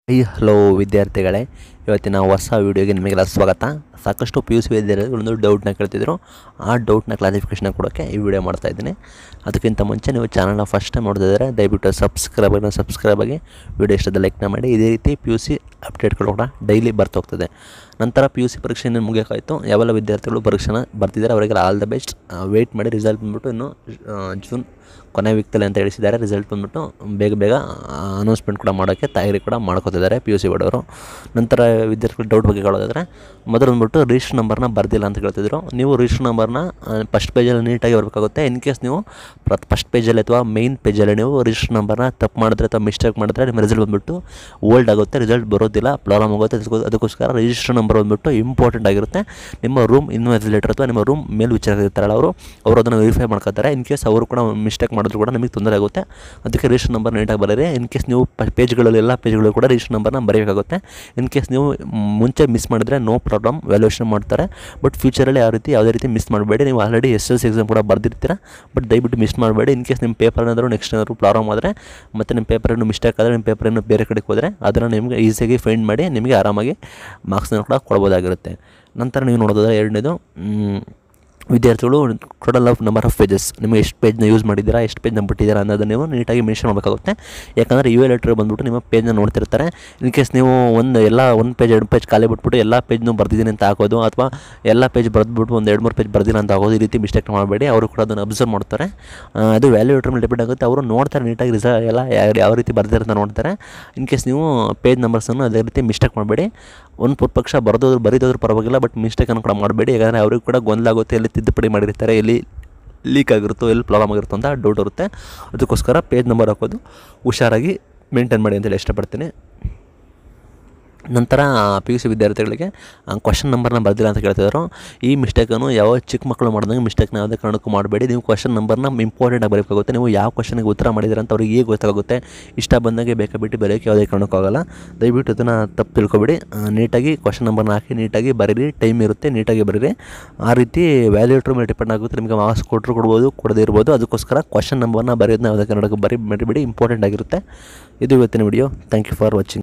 high hello ವಿದ್ಯಾರ್ಥಿಗಳೇ ಇವತ್ತಿನ ಹೊಸ ವೀಡಿಯೋಗೆ ನಿಮಗೆಲ್ಲ ಸ್ವಾಗತ ಸಾಕಷ್ಟು ಪಿ ಯು ಸಿ ವಿದ್ಯಾರ್ಥಿಗಳು ಒಂದು ಡೌಟ್ನ ಕೇಳ್ತಿದ್ರು ಆ ಡೌಟ್ನ ಕ್ಲಾರಿಫಿಕೇಷನ್ ಕೊಡೋಕ್ಕೆ ಈ ವಿಡಿಯೋ ಮಾಡ್ತಾ ಇದ್ದೀನಿ ಅದಕ್ಕಿಂತ ಮುಂಚೆ ನೀವು ಚಾನಲ್ನ ಫಸ್ಟ್ ಟೈಮ್ ನೋಡ್ತಿದ್ದಾರೆ ದಯವಿಟ್ಟು ಸಬ್ಸ್ಕ್ರೈಬ್ ಆಗಿ ಸಬ್ಸ್ಕ್ರೈಬ್ ಆಗಿ ವಿಡಿಯೋ ಇಷ್ಟದ ಲೈಕ್ನ ಮಾಡಿ ಇದೇ ರೀತಿ ಪಿ ಯು ಸಿ ಅಪ್ಡೇಟ್ಗಳು ಕೂಡ ಡೈಲಿ ಬರ್ತಾ ಹೋಗ್ತದೆ ನಂತರ ಪಿ ಯು ಸಿ ಪರೀಕ್ಷೆ ಇನ್ನೇನು ಮುಗಿಯೋಕ್ಕಾಯಿತು ಯಾವೆಲ್ಲ ವಿದ್ಯಾರ್ಥಿಗಳು ಪರೀಕ್ಷೆನ ಬರ್ತಿದ್ದಾರೆ ಅವರಿಗೆಲ್ಲ ಆಲ್ ದ ಬೆಸ್ಟ್ ವೆಯ್ಟ್ ಮಾಡಿ ರಿಸಲ್ಟ್ ಬಂದ್ಬಿಟ್ಟು ಇನ್ನು ಆ, ಜೂನ್ ಕೊನೆ ವೀಕ್ತಲ್ಲಿ ಅಂತ ಹೇಳಿಸಿದ್ದಾರೆ ರಿಸಲ್ಟ್ ಬಂದ್ಬಿಟ್ಟು ಬೇಗ ಬೇಗ ಅನೌನ್ಸ್ಮೆಂಟ್ ಕೂಡ ಮಾಡೋಕ್ಕೆ ತಯಾರಿ ಕೂಡ ಮಾಡ್ಕೋತಿದ್ದಾರೆ ಪಿ ಯು ಸಿ ಬೋರ್ಡವರು ನಂತರ ವಿದ್ಯಾರ್ಥಿಗಳ ಡೌಟ್ ಬಗ್ಗೆ ಹೇಳೋದಾದರೆ ಮೊದಲು ಬಂದ್ಬಿಟ್ಟು ರಿಜಿಸ್ಟರ್ ನಂಬರ್ನ ಬರ್ದಿಲ್ಲ ಅಂತ ಕೇಳ್ತಿದ್ರು ನೀವು ರಿಜಿಸ್ಟರ್ ನಂಬರ್ನ ಫಸ್ಟ್ ಪೇಜಲ್ಲಿ ನೀಟಾಗಿ ಬರಬೇಕಾಗುತ್ತೆ ಇನ್ ಕೇಸ್ ನೀವು ಫಸ್ಟ್ ಪೇಜಲ್ಲಿ ಅಥವಾ ಮೈನ್ ಪೇಜಲ್ಲಿ ನೀವು ರಿಜಿಸ್ಟರ್ ನಂಬರ್ನ ತಪ್ಪು ಮಾಡಿದ್ರೆ ಅಥವಾ ಮಿಸ್ಟೇಕ್ ಮಾಡಿದ್ರೆ ನಿಮ್ಮ ರಿಸಲ್ಟ್ ಬಂದ್ಬಿಟ್ಟು ಓಲ್ಡ್ ಆಗುತ್ತೆ ರಿಸಲ್ಟ್ ಬರೋದಿಲ್ಲ ಪ್ರಾಬ್ಲಮ್ ಆಗುತ್ತೆ ಅದಕ್ಕೋ- ಅದಕ್ಕೋಸ್ಕರ ರಿಜಿಸ್ಟರ್ ನಂಬರ್ ಬಂದ್ಬಿಟ್ಟು ಇಂಪಾರ್ಟೆಂಟ್ ಆಗಿರುತ್ತೆ ನಿಮ್ಮ ರೂಮ್ ಇನ್ವೆಸ್ಟಿಲೇಟರ್ ಅಥವಾ ನಿಮ್ಮ ರೂಮ್ ಮೇಲೆ ವಿಚಾರಿರ್ತಾರಲ್ಲ ಅವರು ಅವರು ಅದನ್ನು ವೆರಿಫೈ ಮಾಡ್ಕೊತಾರೆ ಇನ್ ಕೇಸ್ ಅವರು ಕೂಡ ಮಿಸ್ಟೇಕ್ ಮಾಡಿದ್ರು ಕೂಡ ನಿಮಗೆ ತೊಂದರೆ ಆಗುತ್ತೆ ಅದಕ್ಕೆ ರಿಜಿಸ್ಟರ್ ನಂಬರ್ ನೀಟಾಗಿ ಬರೀರಿ ಇನ್ ಕೇಸ್ ನೀವು ಪೇಜ್ಗಳಲ್ಲಿ ಎಲ್ಲ ಪೇಜ್ಗಳು ಕೂಡ ರಿಜಿಸ್ಟರ್ ನಂಬರ್ನ ಬರೀಬೇಕಾಗುತ್ತೆ ಇನ್ ಕೇಸ್ ನೀವು ಮುಂಚೆ ಮಿಸ್ ಮಾಡಿದ್ರೆ ನೋ ಪ್ರಾಬ್ಲಮ್ ವ್ಯಾಲ್ಯೂಯೇಷನ್ ಮಾಡ್ತಾರೆ ಬಟ್ ಫ್ಯೂಚರಲ್ಲಿ ಯಾವ ರೀತಿ ಯಾವುದೇ ರೀತಿ ಮಿಸ್ ಮಾಡಬೇಡಿ ನೀವು already S L C exam ಕೂಡ ಬರ್ದಿರ್ತೀರ ಬಟ್ ದಯವಿಟ್ಟು ಮಿಸ್ ಮಾಡಬೇಡಿ ಇನ್ ಕೇಸ್ ನಿಮ್ಮ ಪೇಪರ್ ಏನಾದರೂ ನೆಕ್ಸ್ಟ್ ಏನಾದರೂ ಪ್ರಾಬ್ಲಮ್ ಆದರೆ ಮತ್ತು ನಿಮ್ಮ ಪೇಪರ್ ಏನು ಮಿಸ್ಟೇಕ್ ಆದರೆ ನಿಮ್ಮ ಪೇಪರ್ ಏನು ಬೇರೆ ಕಡೆಗೆ ಹೋದರೆ ಅದನ್ನು ನಿಮಗೆ ಈಸಿಯಾಗಿ ಫೈಂಡ್ ಮಾಡಿ ನಿಮಗೆ ಆರಾಮಾಗಿ ಮಾರ್ಕ್ಸ್ನ ಕೂಡ ಕೊಡ್ಬೋದಾಗಿರುತ್ತೆ ನಂತರ ನೀವು ನೋಡೋದಾದ್ರೆ ಎರಡನೇದು ಮ್, ವಿದ್ಯಾರ್ಥಿಗಳು total of number of pages ನಿಮಗೆ ಎಷ್ಟು ಪೇಜ್ನ ಯೂಸ್ ಮಾಡಿದ್ದೀರಾ ಎಷ್ಟು ಪೇಜ್ನ ಬಿಟ್ಟಿದ್ದೀರಾ ಅನ್ನೋದನ್ನು ನೀವು ನೀಟಾಗಿ ಮೆನ್ಷನ್ ಮಾಡಬೇಕಾಗುತ್ತೆ ಯಾಕಂದರೆ ಯು ಎ ಲೆಟ್ರ್ ಬಂದುಬಿಟ್ಟು ನಿಮ್ಮ ಪೇಜ್ನ ನೋಡ್ತಿರ್ತಾರೆ ಇನ್ ಕೇಸ್ ನೀವು ಒಂದು ಎಲ್ಲ ಒಂದು ಪೇಜ್ ಎರಡು ಪೇಜ್ ಖಾಲಿ ಬಿಟ್ಬಿಟ್ಟು ಎಲ್ಲ ಪೇಜ್ನು ಬರ್ದಿದ್ದೀನಿ ಅಂತ ಹಾಕೋದು ಅಥವಾ ಎಲ್ಲ ಪೇಜ್ ಬರೆದ್ಬಿಟ್ಟು ಒಂದು ಎರಡು ಮೂರು ಪೇಜ್ ಬರ್ದಿಲ್ಲ ಅಂತ ಹಾಕೋದು ಈ ರೀತಿ ಮಿಸ್ಟೇಕ್ ಮಾಡಬೇಡಿ ಅವರು ಕೂಡ ಅದನ್ನು ಅಬ್ಸರ್ವ್ ಮಾಡ್ತಾರೆ ಆ, ಅದು ವ್ಯಾಲ್ಯೂ ಲೆಟ್ರ್ ಮೇಲೆ ಡಿಪೆಂಡ್ ಆಗುತ್ತೆ ಅವರು ನೋಡ್ತಾರೆ ನೀಟಾಗಿ ರಿಸಲ್ಟ್ ಎಲ್ಲ ಯಾವ ಯಾವ ರೀತಿ ಬರ್ದಿರೋ ಅಂತ ನೋಡ್ತಾರೆ ಇನ್ ಕೇಸ್ ನೀವು ಪೇಜ್ ನಂಬರ್ಸನ್ನು ಅದೇ ರೀತಿ ಮಿಸ್ಟೇಕ್ ಮಾಡಬೇಡಿ ಒಂದು ಪುಟ್ ಪಕ್ಷ ಬರೆದೋದ್ರು ಬರೀದೋದ್ರು ಪರವಾಗಿಲ್ಲ ಬಟ್ ಮಿಸ್ಟೇಕನ್ನು ಕೂಡ ಮಾಡಬೇಡಿ ಯಾಕಂದರೆ ಅವ್ರಿಗೆ ಕೂಡ ಗೊಂದಲ ಆಗುತ್ತೆ ಎಲ್ಲಿ ತಿದ್ದುಪಡಿ ಮಾಡಿರ್ತಾರೆ ಎಲ್ಲಿ ಲೀಕ್ ಆಗಿರುತ್ತೋ ಎಲ್ಲಿ ಪ್ರಾಬ್ಲಮ್ ಆಗಿರುತ್ತೋ ಅಂತ ಡೌಟ್ ಇರುತ್ತೆ ಅದಕ್ಕೋಸ್ಕರ ಪೇಜ್ ನಂಬರ್ ಹಾಕೋದು ಹುಷಾರಾಗಿ ಮೇಂಟೈನ್ ಮಾಡಿ ಅಂತೇಳಿ ಇಷ್ಟಪಡ್ತೀನಿ ನಂತರ ಪಿ ಯು ಸಿ ವಿದ್ಯಾರ್ಥಿಗಳಿಗೆ ಕ್ವಶನ್ ನಂಬರ್ನ ಬರ್ದಿಲ್ಲ ಅಂತ ಕೇಳ್ತಿದ್ರು ಈ ಮಿಸ್ಟೇಕನ್ನು ಯಾವ ಚಿಕ್ಕ ಮಕ್ಕಳು ಮಾಡಿದಂಗೆ ಮಿಸ್ಟೇಕ್ನ ಯಾವುದೇ ಕಾರಣಕ್ಕೂ ಮಾಡಬೇಡಿ ನೀವು ಕ್ವಶನ್ ನಂಬರ್ನ ಇಂಪಾರ್ಟೆಂಟಾಗಿ ಬರೀಬೇಕಾಗುತ್ತೆ ನೀವು ಯಾವ ಕ್ವಶನ್ಗೆ ಉತ್ತರ ಮಾಡಿದ್ದೀರ ಅಂತ ಅವ್ರಿಗೆ ಈಗ ಗೊತ್ತಾಗುತ್ತೆ ಇಷ್ಟ ಬಂದಾಗೆ ಬೇಕಾ ಬಿಟ್ಟು ಬರೆಯೋಕ್ಕೆ ಯಾವುದೇ ಕಾರಣಕ್ಕೂ ಆಗಲ್ಲ ದಯವಿಟ್ಟು ಇದನ್ನು ತಪ್ಪು ತಿಳ್ಕೊಬೇಡಿ ಆ, ನೀಟಾಗಿ ಕ್ವಶನ್ ನಂಬರ್ನ ಹಾಕಿ ನೀಟಾಗಿ ಬರೀರಿ ಟೈಮ್ ಇರುತ್ತೆ ನೀಟಾಗಿ ಬರೀರಿ ಆ ರೀತಿ ವ್ಯಾಲ್ಯೂಟ್ರ್ ಮೇಲೆ ಡಿಪೆಂಡ್ ಆಗುತ್ತೆ ನಿಮಗೆ ಮಾರ್ಕ್ಸ್ ಕೊಟ್ಟರು ಕೊಡ್ಬೋದು ಕೊಡದೇ ಇರ್ಬೋದು ಅದಕ್ಕೋಸ್ಕರ ಕ್ವಶನ್ ನಂಬರ್ನ ಬರೆಯೋದನ್ನ ಯಾವುದೇ ಕಾರಣಕ್ಕೂ ಬರೀ ಮರಿಬೇಡಿ ಇಂಪಾರ್ಟೆಂಟ್ ಆಗಿರುತ್ತೆ ಇದು ಇವತ್ತಿನ video thank you for watching